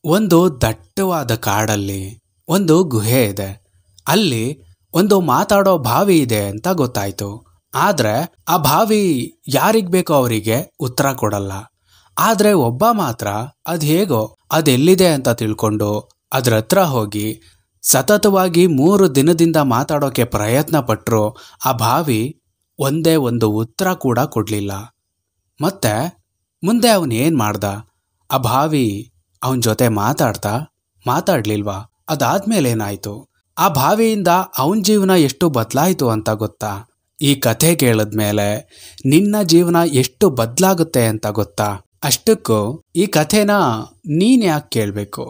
ಒಂದು ದಟ್ಟವಾದ ಕಾಡಲ್ಲಿ ಒಂದು ಗುಹೆ ಇದೆ ಅಲ್ಲಿ ಒಂದು ಮಾತಾಡೋ ಬಾವಿ ಇದೆ ಅಂತ ಗೊತ್ತಾಯ್ತು ಆದ್ರೆ ಆ ಬಾವಿ ಯಾರಿಗ್ ಬೇಕೋ ಅವರಿಗೆ ಉತ್ತರ ಕೊಡಲ್ಲ ಆದ್ರೆ ಒಬ್ಬ ಮಾತ್ರ ಅದ್ ಹೇಗೋ ಅದೆಲ್ಲಿದೆ ಅಂತ ತಿಳ್ಕೊಂಡು ಅದ್ರ ಹತ್ರ ಹೋಗಿ ಸತತವಾಗಿ ಮೂರು ದಿನದಿಂದ ಮಾತಾಡೋಕೆ ಪ್ರಯತ್ನ ಪಟ್ರು ಆ ಬಾವಿ ಒಂದೇ ಒಂದು ಉತ್ತರ ಕೂಡ ಕೊಡ್ಲಿಲ್ಲ ಮತ್ತೆ ಮುಂದೆ ಅವನ್ ಏನ್ ಮಾಡ್ದ ಆ ಭಾವಿ ಅವನ್ ಜೊತೆ ಮಾತಾಡ್ತಾ ಮಾತಾಡ್ಲಿಲ್ವಾ ಅದಾದ್ಮೇಲೆ ಏನಾಯ್ತು ಆ ಭಾವಿಯಿಂದ ಅವನ್ ಜೀವನ ಎಷ್ಟು ಬದಲಾಯಿತು ಅಂತ ಗೊತ್ತಾ ಈ ಕಥೆ ಕೇಳಿದ್ಮೇಲೆ ನಿನ್ನ ಜೀವನ ಎಷ್ಟು ಬದಲಾಗುತ್ತೆ ಅಂತ ಗೊತ್ತಾ ಅಷ್ಟಕ್ಕೂ ಈ ಕಥೆನ ನೀನ್ ಯಾಕೆ ಕೇಳ್ಬೇಕು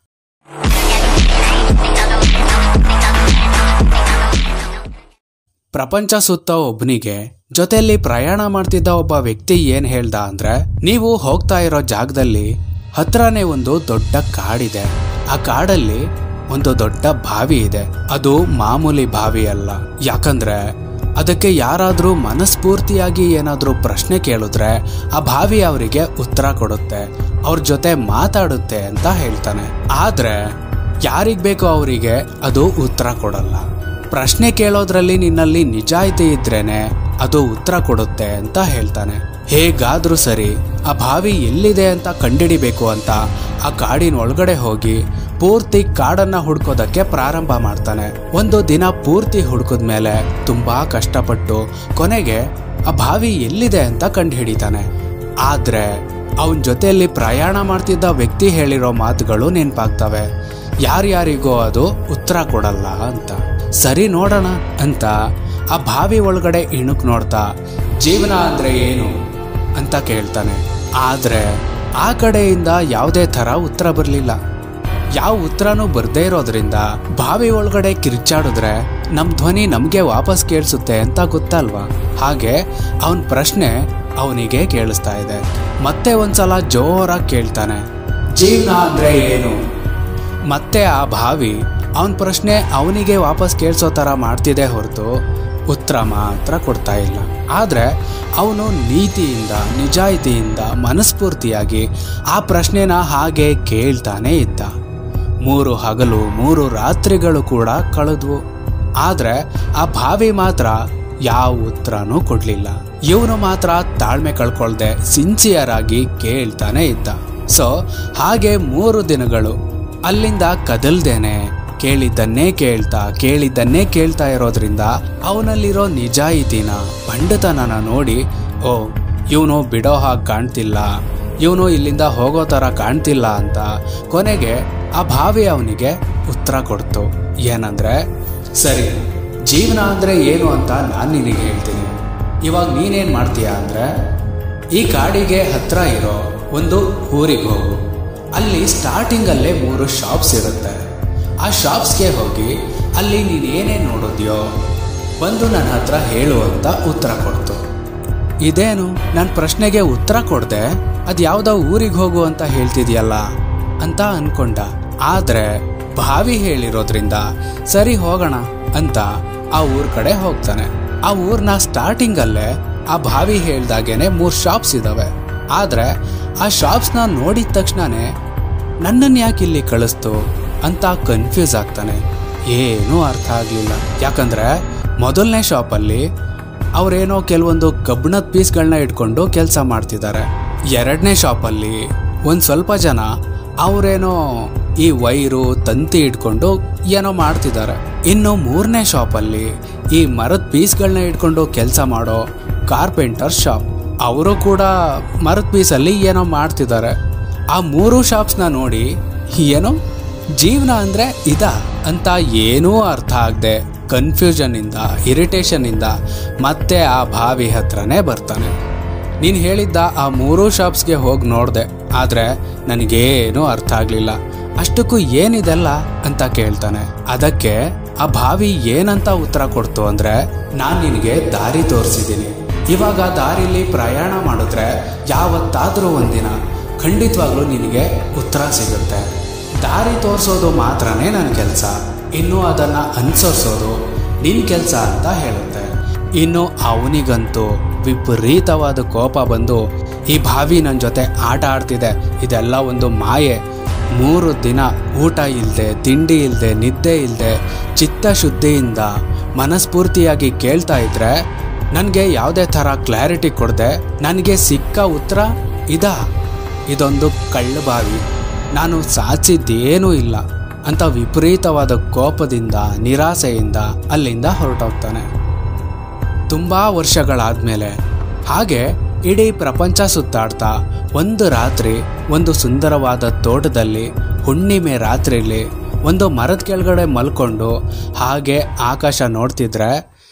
ಪ್ರಪಂಚ ಸುತ್ತ ಒಬ್ನಿಗೆ ಜೊತೆಯಲ್ಲಿ ಪ್ರಯಾಣ ಮಾಡ್ತಿದ್ದ ಒಬ್ಬ ವ್ಯಕ್ತಿ ಏನ್ ಹೇಳ್ದ ಅಂದ್ರೆ ನೀವು ಹೋಗ್ತಾ ಇರೋ ಜಾಗದಲ್ಲಿ ಹತ್ರನೇ ಒಂದು ದೊಡ್ಡ ಕಾಡಿದೆ ಆ ಕಾಡಲ್ಲಿ ಒಂದು ದೊಡ್ಡ ಬಾವಿ ಇದೆ ಅದು ಮಾಮೂಲಿ ಬಾವಿ ಅಲ್ಲ ಯಾಕಂದ್ರೆ ಅದಕ್ಕೆ ಯಾರಾದ್ರೂ ಮನಸ್ಫೂರ್ತಿಯಾಗಿ ಏನಾದ್ರೂ ಪ್ರಶ್ನೆ ಕೇಳಿದ್ರೆ ಆ ಬಾವಿ ಅವರಿಗೆ ಉತ್ತರ ಕೊಡುತ್ತೆ ಅವ್ರ ಜೊತೆ ಮಾತಾಡುತ್ತೆ ಅಂತ ಹೇಳ್ತಾನೆ ಆದ್ರೆ ಯಾರಿಗ್ ಬೇಕೋ ಅವರಿಗೆ ಅದು ಉತ್ತರ ಕೊಡಲ್ಲ ಪ್ರಶ್ನೆ ಕೇಳೋದ್ರಲ್ಲಿ ನಿನ್ನಲ್ಲಿ ನಿಜಾಯಿತಿ ಇದ್ರೇನೆ ಅದು ಉತ್ತರ ಕೊಡುತ್ತೆ ಅಂತ ಹೇಳ್ತಾನೆ ಹೇಗಾದ್ರೂ ಸರಿ ಆ ಬಾವಿ ಎಲ್ಲಿದೆ ಅಂತ ಕಂಡಿಡಿಬೇಕು ಅಂತ ಆ ಕಾಡಿನ ಒಳಗಡೆ ಹೋಗಿ ಪೂರ್ತಿ ಕಾಡನ್ನ ಹುಡ್ಕೋದಕ್ಕೆ ಪ್ರಾರಂಭ ಮಾಡ್ತಾನೆ ಒಂದು ದಿನ ಪೂರ್ತಿ ಹುಡುಕದ್ಮೇಲೆ ತುಂಬಾ ಕಷ್ಟಪಟ್ಟು ಕೊನೆಗೆ ಆ ಬಾವಿ ಎಲ್ಲಿದೆ ಅಂತ ಕಂಡು ಹಿಡಿತಾನೆ ಆದ್ರೆ ಅವನ್ ಜೊತೆಯಲ್ಲಿ ಪ್ರಯಾಣ ಮಾಡ್ತಿದ್ದ ವ್ಯಕ್ತಿ ಹೇಳಿರೋ ಮಾತುಗಳು ನೆನ್ಪಾಗ್ತವೆ ಯಾರ್ಯಾರಿಗೋ ಅದು ಉತ್ತರ ಕೊಡಲ್ಲ ಅಂತ ಸರಿ ನೋಡೋಣ ಅಂತ ಆ ಬಾವಿ ಒಳಗಡೆ ಇಣುಕ್ ನೋಡ್ತಾ ಜೀವನ ಅಂದ್ರೆ ಏನು ಅಂತ ಕೇಳ್ತಾನೆ ಆದ್ರೆ ಆ ಕಡೆಯಿಂದ ಯಾವುದೇ ತರ ಉತ್ತರ ಬರಲಿಲ್ಲ ಯಾವ ಉತ್ತರನೂ ಬರ್ದೇ ಇರೋದ್ರಿಂದ ಬಾವಿ ಒಳಗಡೆ ಕಿರ್ಚಾಡಿದ್ರೆ ನಮ್ ಧ್ವನಿ ನಮ್ಗೆ ವಾಪಸ್ ಕೇಳಿಸುತ್ತೆ ಅಂತ ಗೊತ್ತಲ್ವಾ ಹಾಗೆ ಅವನ್ ಪ್ರಶ್ನೆ ಅವನಿಗೆ ಕೇಳಿಸ್ತಾ ಇದೆ ಮತ್ತೆ ಒಂದ್ಸಲ ಜೋರಾಗಿ ಕೇಳ್ತಾನೆ ಜೀವನ ಅಂದ್ರೆ ಏನು ಮತ್ತೆ ಆ ಭಾವಿ ಅವನ ಪ್ರಶ್ನೆ ಅವನಿಗೆ ವಾಪಸ್ ಕೇಳಿಸೋ ಥರ ಮಾಡ್ತಿದೆ ಹೊರತು ಉತ್ತರ ಮಾತ್ರ ಕೊಡ್ತಾ ಇಲ್ಲ ಆದರೆ ಅವನು ನೀತಿಯಿಂದ ನಿಜಾಯಿತಿಯಿಂದ ಮನಸ್ಫೂರ್ತಿಯಾಗಿ ಆ ಪ್ರಶ್ನೆನ ಹಾಗೆ ಕೇಳ್ತಾನೆ ಇದ್ದ ಮೂರು ಹಗಲು ಮೂರು ರಾತ್ರಿಗಳು ಕೂಡ ಕಳೆದ್ವು ಆದರೆ ಆ ಭಾವಿ ಮಾತ್ರ ಯಾವ ಉತ್ತರನೂ ಕೊಡ್ಲಿಲ್ಲ ಇವನು ಮಾತ್ರ ತಾಳ್ಮೆ ಕಳ್ಕೊಳ್ದೆ ಸಿನ್ಸಿಯರ್ ಆಗಿ ಕೇಳ್ತಾನೆ ಇದ್ದ ಸೊ ಹಾಗೆ ಮೂರು ದಿನಗಳು ಅಲ್ಲಿಂದ ಕದಲ್ದೇನೆ ಕೇಳಿದ್ದನ್ನೇ ಕೇಳ್ತಾ ಕೇಳಿದ್ದನ್ನೇ ಕೇಳ್ತಾ ಇರೋದ್ರಿಂದ ಅವನಲ್ಲಿರೋ ನಿಜಾಯಿತಿನ ಬಂಡತನನ ನೋಡಿ ಓ ಇವನು ಬಿಡೋ ಹಾಗೆ ಕಾಣ್ತಿಲ್ಲ ಇವನು ಇಲ್ಲಿಂದ ಹೋಗೋ ಥರ ಕಾಣ್ತಿಲ್ಲ ಅಂತ ಕೊನೆಗೆ ಆ ಭಾವಿ ಅವನಿಗೆ ಉತ್ತರ ಕೊಡ್ತು ಏನಂದ್ರೆ ಸರಿ ಜೀವನ ಅಂದ್ರೆ ಏನು ಅಂತ ನಾನು ನಿನಗೆ ಹೇಳ್ತೀನಿ ಇವಾಗ ನೀನೇನ್ ಮಾಡ್ತೀಯ ಅಂದ್ರೆ ಈ ಕಾಡಿಗೆ ಹತ್ರ ಇರೋ ಒಂದು ಊರಿಗೆ ಹೋಗು ಅಲ್ಲಿ ಸ್ಟಾರ್ಟಿಂಗ್ ಅಲ್ಲೇ ಮೂರು ಶಾಪ್ಸ್ ಇರುತ್ತೆ ಆ ಶಾಪ್ಸ್ಗೆ ಹೋಗಿ ಅಲ್ಲಿ ನೀನು ಏನೇನು ನೋಡಿದ್ಯೋ ಬಂದು ನನ್ನ ಹತ್ರ ಹೇಳು ಅಂತ ಉತ್ತರ ಕೊಡ್ತು ಇದೇನು ನನ್ನ ಪ್ರಶ್ನೆಗೆ ಉತ್ತರ ಕೊಡದೆ ಅದು ಯಾವುದೋ ಊರಿಗೆ ಹೋಗು ಅಂತ ಹೇಳ್ತಿದ್ಯಲ್ಲ ಅಂತ ಅನ್ಕೊಂಡ ಆದ್ರೆ ಭಾವಿ ಹೇಳಿರೋದ್ರಿಂದ ಸರಿ ಹೋಗೋಣ ಅಂತ ಆ ಊರ್ ಕಡೆ ಹೋಗ್ತಾನೆ ಆ ಊರ್ನ ಸ್ಟಾರ್ಟಿಂಗ್ ಅಲ್ಲೇ ಆ ಭಾವಿ ಹೇಳ್ದಾಗೇನೆ ಮೂರ್ ಶಾಪ್ಸ್ ಇದಾವೆ ಆದ್ರೆ ಆ ಶಾಪ್ಸ್ನ ನೋಡಿದ ತಕ್ಷಣನೇ ನನ್ನನ್ನು ಯಾಕೆ ಇಲ್ಲಿ ಕಳಿಸ್ತು ಅಂತ ಕನ್ಫ್ಯೂಸ್ ಆಗ್ತಾನೆ ಏನೂ ಅರ್ಥ ಆಗ್ಲಿಲ್ಲ ಯಾಕಂದ್ರೆ ಮೊದಲನೇ ಶಾಪಲ್ಲಿ ಅವರೇನೋ ಕೆಲವೊಂದು ಕಬ್ಬಿಣದ ಪೀಸ್ಗಳನ್ನ ಇಟ್ಕೊಂಡು ಕೆಲಸ ಮಾಡ್ತಿದ್ದಾರೆ ಎರಡನೇ ಶಾಪಲ್ಲಿ ಒಂದು ಸ್ವಲ್ಪ ಜನ ಅವರೇನೋ ಈ ವೈರು ತಂತಿ ಇಟ್ಕೊಂಡು ಏನೋ ಮಾಡ್ತಿದ್ದಾರೆ ಇನ್ನು ಮೂರನೇ ಶಾಪಲ್ಲಿ ಈ ಮರದ ಪೀಸ್ಗಳನ್ನ ಇಟ್ಕೊಂಡು ಕೆಲಸ ಮಾಡೋ ಕಾರ್ಪೆಂಟರ್ ಶಾಪ್ ಅವರು ಕೂಡ ಮರದ ಪೀಸಲ್ಲಿ ಏನೋ ಮಾಡ್ತಿದ್ದಾರೆ ಆ ಮೂರು ಶಾಪ್ಸ್ನ ನೋಡಿ ಏನೋ ಜೀವನ ಅಂದ್ರೆ ಇದ ಅಂತ ಏನೂ ಅರ್ಥ ಆಗದೆ ಕನ್ಫ್ಯೂಷನ್ ಇಂದ ಇರಿಟೇಷನ್ ಇಂದ ಮತ್ತೆ ಆ ಭಾವಿ ಹತ್ರನೇ ಬರ್ತಾನೆ ನೀನು ಹೇಳಿದ್ದ ಆ ಮೂರೂ ಶಾಪ್ಸ್ಗೆ ಹೋಗಿ ನೋಡಿದೆ ಆದರೆ ನನಗೇನೂ ಅರ್ಥ ಆಗಲಿಲ್ಲ ಅಷ್ಟಕ್ಕೂ ಏನಿದೆಲ್ಲ ಅಂತ ಕೇಳ್ತಾನೆ ಅದಕ್ಕೆ ಆ ಭಾವಿ ಏನಂತ ಉತ್ತರ ಕೊಡ್ತು ಅಂದ್ರೆ ನಾನು ನಿನಗೆ ದಾರಿ ತೋರಿಸಿದ್ದೀನಿ ಇವಾಗ ದಾರಿಲಿ ಪ್ರಯಾಣ ಮಾಡಿದ್ರೆ ಯಾವತ್ತಾದರೂ ಒಂದಿನ ಖಂಡಿತವಾಗ್ಲೂ ನಿನಗೆ ಉತ್ತರ ಸಿಗುತ್ತೆ ದಾರಿ ತೋರಿಸೋದು ಮಾತ್ರನೇ ನನ್ನ ಕೆಲಸ ಇನ್ನು ಅದನ್ನ ಅನುಸರಿಸೋದು ನಿನ್ ಕೆಲಸ ಅಂತ ಹೇಳುತ್ತೆ ಇನ್ನು ಅವನಿಗಂತೂ ವಿಪರೀತವಾದ ಕೋಪ ಬಂದು ಈ ಭಾವಿ ನನ್ನ ಜೊತೆ ಆಟ ಆಡ್ತಿದೆ ಇದೆಲ್ಲ ಒಂದು ಮಾಯೆ ಮೂರು ದಿನ ಊಟ ಇಲ್ಲದೆ ತಿಂಡಿ ಇಲ್ಲದೆ ನಿದ್ದೆ ಇಲ್ಲದೆ ಚಿತ್ತಶುದ್ಧಿಯಿಂದ ಮನಸ್ಫೂರ್ತಿಯಾಗಿ ಕೇಳ್ತಾ ಇದ್ರೆ ನನಗೆ ಯಾವುದೇ ಥರ ಕ್ಲಾರಿಟಿ ಕೊಡದೆ ನನಗೆ ಸಿಕ್ಕ ಉತ್ತರ ಇದಾ ಇದೊಂದು ಕಳ್ಳಬಾವಿ ನಾನು ಸಾಧಿಸಿದ್ದೇನೂ ಇಲ್ಲ ಅಂತ ವಿಪರೀತವಾದ ಕೋಪದಿಂದ ನಿರಾಸೆಯಿಂದ ಅಲ್ಲಿಂದ ಹೊರಟೋಗ್ತಾನೆ ತುಂಬ ವರ್ಷಗಳಾದ್ಮೇಲೆ ಹಾಗೆ ಇಡೀ ಪ್ರಪಂಚ ಸುತ್ತಾಡ್ತಾ ಒಂದು ರಾತ್ರಿ ಒಂದು ಸುಂದರವಾದ ತೋಟದಲ್ಲಿ ಹುಣ್ಣಿಮೆ ರಾತ್ರಿಲಿ ಒಂದು ಮರದ ಕೆಳಗಡೆ ಮಲ್ಕೊಂಡು ಹಾಗೆ ಆಕಾಶ ನೋಡ್ತಿದ್ರೆ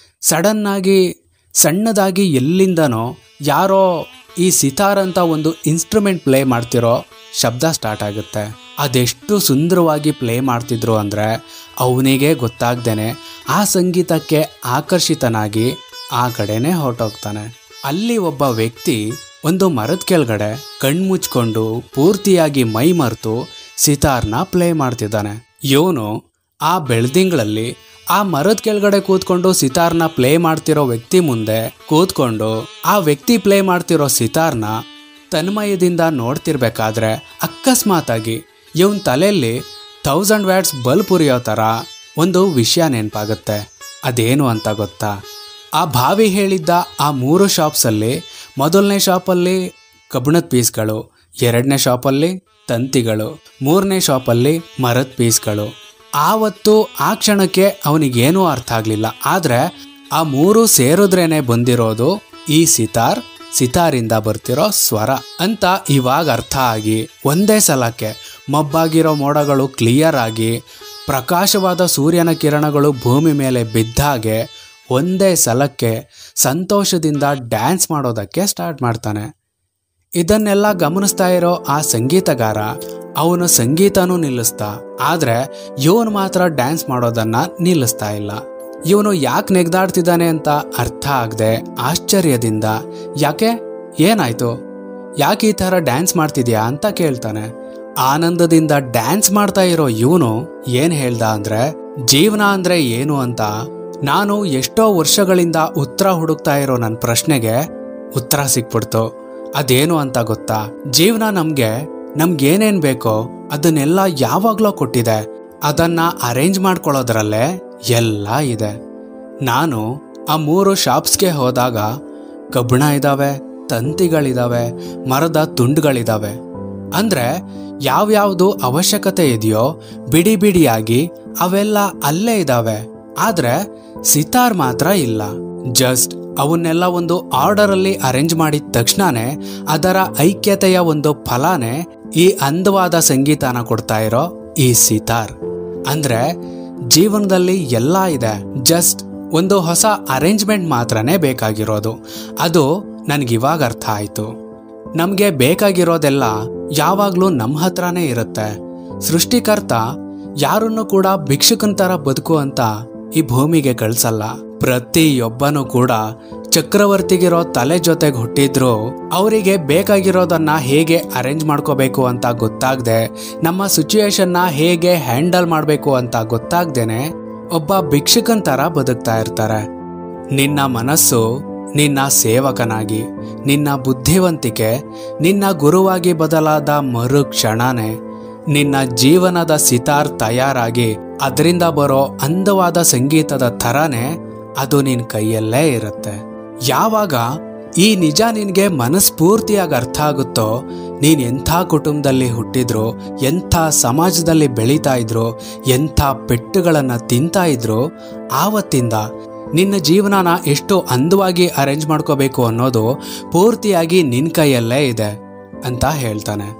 ಸಡನ್ನಾಗಿ ಸಣ್ಣದಾಗಿ ಎಲ್ಲಿಂದನೋ ಯಾರೋ ಈ ಸಿತಾರ್ ಅಂತ ಒಂದು ಇನ್ಸ್ಟ್ರೂಮೆಂಟ್ ಪ್ಲೇ ಮಾಡ್ತಿರೋ ಶಬ್ದ ಸ್ಟಾರ್ಟ್ ಆಗುತ್ತೆ ಅದೆಷ್ಟು ಸುಂದರವಾಗಿ ಪ್ಲೇ ಮಾಡ್ತಿದ್ರು ಅಂದರೆ ಅವನಿಗೆ ಗೊತ್ತಾಗ್ದೇನೆ ಆ ಸಂಗೀತಕ್ಕೆ ಆಕರ್ಷಿತನಾಗಿ ಆ ಕಡೆನೇ ಹೊರಟೋಗ್ತಾನೆ ಅಲ್ಲಿ ಒಬ್ಬ ವ್ಯಕ್ತಿ ಒಂದು ಮರದ ಕೆಳಗಡೆ ಕಣ್ಮುಚ್ಕೊಂಡು ಪೂರ್ತಿಯಾಗಿ ಮೈ ಮರೆತು ಸಿತಾರ್ನ ಪ್ಲೇ ಮಾಡ್ತಿದ್ದಾನೆ ಇವನು ಆ ಬೆಳ್ದಿಂಗಳಲ್ಲಿ ಆ ಮರದ ಕೆಳಗಡೆ ಕೂತ್ಕೊಂಡು ಸಿತಾರ್ನ ಪ್ಲೇ ಮಾಡ್ತಿರೋ ವ್ಯಕ್ತಿ ಮುಂದೆ ಕೂತ್ಕೊಂಡು ಆ ವ್ಯಕ್ತಿ ಪ್ಲೇ ಮಾಡ್ತಿರೋ ಸಿತಾರ್ನ ತನ್ಮಯದಿಂದ ನೋಡ್ತಿರ್ಬೇಕಾದ್ರೆ ಅಕಸ್ಮಾತಾಗಿ ಇವನ್ ತಲೆಯಲ್ಲಿ ಥೌಸಂಡ್ ವ್ಯಾಟ್ಸ್ ಬಲ್ಬ್ ಉರಿಯೋ ಥರ ಒಂದು ವಿಷಯ ನೆನಪಾಗುತ್ತೆ ಅದೇನು ಅಂತ ಗೊತ್ತಾ ಆ ಭಾವಿ ಹೇಳಿದ್ದ ಆ ಮೂರು ಶಾಪ್ಸಲ್ಲಿ ಮೊದಲನೇ ಶಾಪಲ್ಲಿ ಕಬ್ಬಿಣದ ಪೀಸ್ಗಳು ಎರಡನೇ ಶಾಪಲ್ಲಿ ತಂತಿಗಳು ಮೂರನೇ ಶಾಪಲ್ಲಿ ಮರದ ಪೀಸ್ಗಳು ಆವತ್ತು ಆ ಕ್ಷಣಕ್ಕೆ ಅವನಿಗೇನೂ ಅರ್ಥ ಆಗಲಿಲ್ಲ ಆದರೆ ಆ ಮೂರು ಸೇರಿದ್ರೇನೆ ಬಂದಿರೋದು ಈ ಸಿತಾರ್ ಸಿತಾರಿಂದ ಬರ್ತಿರೋ ಸ್ವರ ಅಂತ ಇವಾಗ ಅರ್ಥ ಆಗಿ ಒಂದೇ ಸಲಕ್ಕೆ ಮಬ್ಬಾಗಿರೋ ಮೋಡಗಳು ಕ್ಲಿಯರ್ ಆಗಿ ಪ್ರಕಾಶವಾದ ಸೂರ್ಯನ ಕಿರಣಗಳು ಭೂಮಿ ಮೇಲೆ ಬಿದ್ದಾಗೆ ಒಂದೇ ಸಲಕ್ಕೆ ಸಂತೋಷದಿಂದ ಡ್ಯಾನ್ಸ್ ಮಾಡೋದಕ್ಕೆ ಸ್ಟಾರ್ಟ್ ಮಾಡ್ತಾನೆ ಇದನ್ನೆಲ್ಲ ಗಮನಿಸ್ತಾ ಇರೋ ಆ ಸಂಗೀತಗಾರ ಅವನು ಸಂಗೀತನೂ ನಿಲ್ಲಿಸ್ತಾ ಆದ್ರೆ ಇವನು ಮಾತ್ರ ಡ್ಯಾನ್ಸ್ ಮಾಡೋದನ್ನ ನಿಲ್ಲಿಸ್ತಾ ಇಲ್ಲ ಇವನು ಯಾಕೆ ನೆಗ್ದಾಡ್ತಿದ್ದಾನೆ ಅಂತ ಅರ್ಥ ಆಗದೆ ಆಶ್ಚರ್ಯದಿಂದ ಯಾಕೆ ಏನಾಯ್ತು ಯಾಕೆ ಈ ಥರ ಡ್ಯಾನ್ಸ್ ಮಾಡ್ತಿದ್ಯಾ ಅಂತ ಕೇಳ್ತಾನೆ ಆನಂದದಿಂದ ಡ್ಯಾನ್ಸ್ ಮಾಡ್ತಾ ಇರೋ ಇವನು ಏನ್ ಹೇಳ್ದ ಅಂದ್ರೆ ಜೀವನ ಅಂದ್ರೆ ಏನು ಅಂತ ನಾನು ಎಷ್ಟೋ ವರ್ಷಗಳಿಂದ ಉತ್ತರ ಹುಡುಕ್ತಾ ಇರೋ ನನ್ನ ಪ್ರಶ್ನೆಗೆ ಉತ್ತರ ಸಿಕ್ಬಿಡ್ತು ಅದೇನು ಅಂತ ಗೊತ್ತಾ ಜೀವನ ನಮ್ಗೆ ನಮ್ಗೇನೇನ್ ಬೇಕೋ ಅದನ್ನೆಲ್ಲ ಯಾವಾಗ್ಲೋ ಕೊಟ್ಟಿದೆ ಅದನ್ನ ಅರೇಂಜ್ ಮಾಡ್ಕೊಳ್ಳೋದ್ರಲ್ಲೇ ಎಲ್ಲ ಇದೆ ನಾನು ಆ ಮೂರು ಶಾಪ್ಸ್ಗೆ ಹೋದಾಗ ಕಬ್ಬಿಣ ಇದಾವೆ ತಂತಿಗಳಿದಾವೆ ಮರದ ತುಂಡುಗಳಿದಾವೆ ಅಂದ್ರೆ ಯಾವ್ಯಾವ್ದು ಅವಶ್ಯಕತೆ ಇದೆಯೋ ಬಿಡಿ ಬಿಡಿಯಾಗಿ ಅವೆಲ್ಲ ಅಲ್ಲೇ ಇದಾವೆ ಆದ್ರೆ ಸಿತಾರ್ ಮಾತ್ರ ಇಲ್ಲ ಜಸ್ಟ್ ಅವನ್ನೆಲ್ಲ ಒಂದು ಆರ್ಡರ್ ಅಲ್ಲಿ ಅರೇಂಜ್ ಮಾಡಿದ ತಕ್ಷಣನೇ ಅದರ ಐಕ್ಯತೆಯ ಒಂದು ಫಲಾನೇ ಈ ಅಂದವಾದ ಸಂಗೀತನ ಕೊಡ್ತಾ ಇರೋ ಈ ಸಿತಾರ್ ಅಂದ್ರೆ ಜೀವನದಲ್ಲಿ ಎಲ್ಲ ಇದೆ ಜಸ್ಟ್ ಒಂದು ಹೊಸ ಅರೇಂಜ್ಮೆಂಟ್ ಮಾತ್ರನೇ ಬೇಕಾಗಿರೋದು ಅದು ನನಗಿವಾಗ ಅರ್ಥ ಆಯ್ತು ನಮಗೆ ಬೇಕಾಗಿರೋದೆಲ್ಲ ಯಾವಾಗಲೂ ನಮ್ಮ ಹತ್ರನೇ ಇರುತ್ತೆ ಸೃಷ್ಟಿಕರ್ತ ಯಾರನ್ನು ಕೂಡ ಭಿಕ್ಷುಕನ್ ಥರ ಬದುಕು ಅಂತ ಈ ಭೂಮಿಗೆ ಕಳ್ಸಲ್ಲ ಪ್ರತಿಯೊಬ್ಬನೂ ಕೂಡ ಚಕ್ರವರ್ತಿಗಿರೋ ತಲೆ ಜೊತೆಗೆ ಹುಟ್ಟಿದ್ರು ಅವರಿಗೆ ಬೇಕಾಗಿರೋದನ್ನ ಹೇಗೆ ಅರೇಂಜ್ ಮಾಡ್ಕೋಬೇಕು ಅಂತ ಗೊತ್ತಾಗದೆ ನಮ್ಮ ಸಿಚುಯೇಷನ್ನ ಹೇಗೆ ಹ್ಯಾಂಡಲ್ ಮಾಡಬೇಕು ಅಂತ ಗೊತ್ತಾಗ್ದೇನೆ ಒಬ್ಬ ಭಿಕ್ಷುಕನ್ ಥರ ಬದುಕ್ತಾ ಇರ್ತಾರೆ ನಿನ್ನ ಮನಸ್ಸು ನಿನ್ನ ಸೇವಕನಾಗಿ ನಿನ್ನ ಬುದ್ಧಿವಂತಿಕೆ ನಿನ್ನ ಗುರುವಾಗಿ ಬದಲಾದ ಮರು ಕ್ಷಣನೇ ನಿನ್ನ ಜೀವನದ ಸಿತಾರ್ ತಯಾರಾಗಿ ಅದರಿಂದ ಬರೋ ಅಂದವಾದ ಸಂಗೀತದ ಥರನೇ ಅದು ನಿನ್ನ ಕೈಯಲ್ಲೇ ಇರುತ್ತೆ ಯಾವಾಗ ಈ ನಿಜ ನಿನಗೆ ಮನಸ್ಫೂರ್ತಿಯಾಗಿ ಅರ್ಥ ಆಗುತ್ತೋ ನೀನು ಎಂಥ ಕುಟುಂಬದಲ್ಲಿ ಹುಟ್ಟಿದ್ರು ಎಂಥ ಸಮಾಜದಲ್ಲಿ ಬೆಳೀತಾ ಇದ್ರು ಎಂಥ ಪೆಟ್ಟುಗಳನ್ನು ತಿಂತಾ ಇದ್ರು ಆವತ್ತಿಂದ ನಿನ್ನ ಜೀವನನ ಎಷ್ಟು ಅಂದವಾಗಿ ಅರೇಂಜ್ ಮಾಡ್ಕೋಬೇಕು ಅನ್ನೋದು ಪೂರ್ತಿಯಾಗಿ ನಿನ್ನ ಕೈಯಲ್ಲೇ ಇದೆ ಅಂತ ಹೇಳ್ತಾನೆ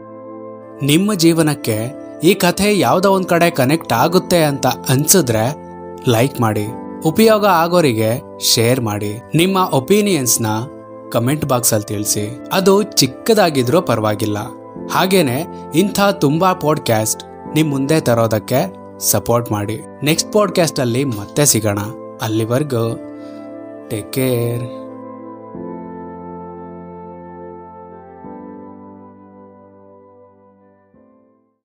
ನಿಮ್ಮ ಜೀವನಕ್ಕೆ ಈ ಕಥೆ ಯಾವುದೋ ಒಂದು ಕಡೆ ಕನೆಕ್ಟ್ ಆಗುತ್ತೆ ಅಂತ ಅನ್ಸಿದ್ರೆ ಲೈಕ್ ಮಾಡಿ ಉಪಯೋಗ ಆಗೋರಿಗೆ ಶೇರ್ ಮಾಡಿ ನಿಮ್ಮ ಒಪಿನಿಯನ್ಸ್ನ ಕಮೆಂಟ್ ಬಾಕ್ಸಲ್ಲಿ ತಿಳಿಸಿ ಅದು ಚಿಕ್ಕದಾಗಿದ್ರೂ ಪರವಾಗಿಲ್ಲ ಹಾಗೇನೆ ಇಂಥ ತುಂಬಾ ಪಾಡ್ಕ್ಯಾಸ್ಟ್ ನಿಮ್ ಮುಂದೆ ತರೋದಕ್ಕೆ ಸಪೋರ್ಟ್ ಮಾಡಿ ನೆಕ್ಸ್ಟ್ ಪಾಡ್ಕ್ಯಾಸ್ಟ್ ಅಲ್ಲಿ ಮತ್ತೆ ಸಿಗೋಣ ಅಲ್ಲಿವರೆಗೂ ಟೇಕ್ ಕೇರ್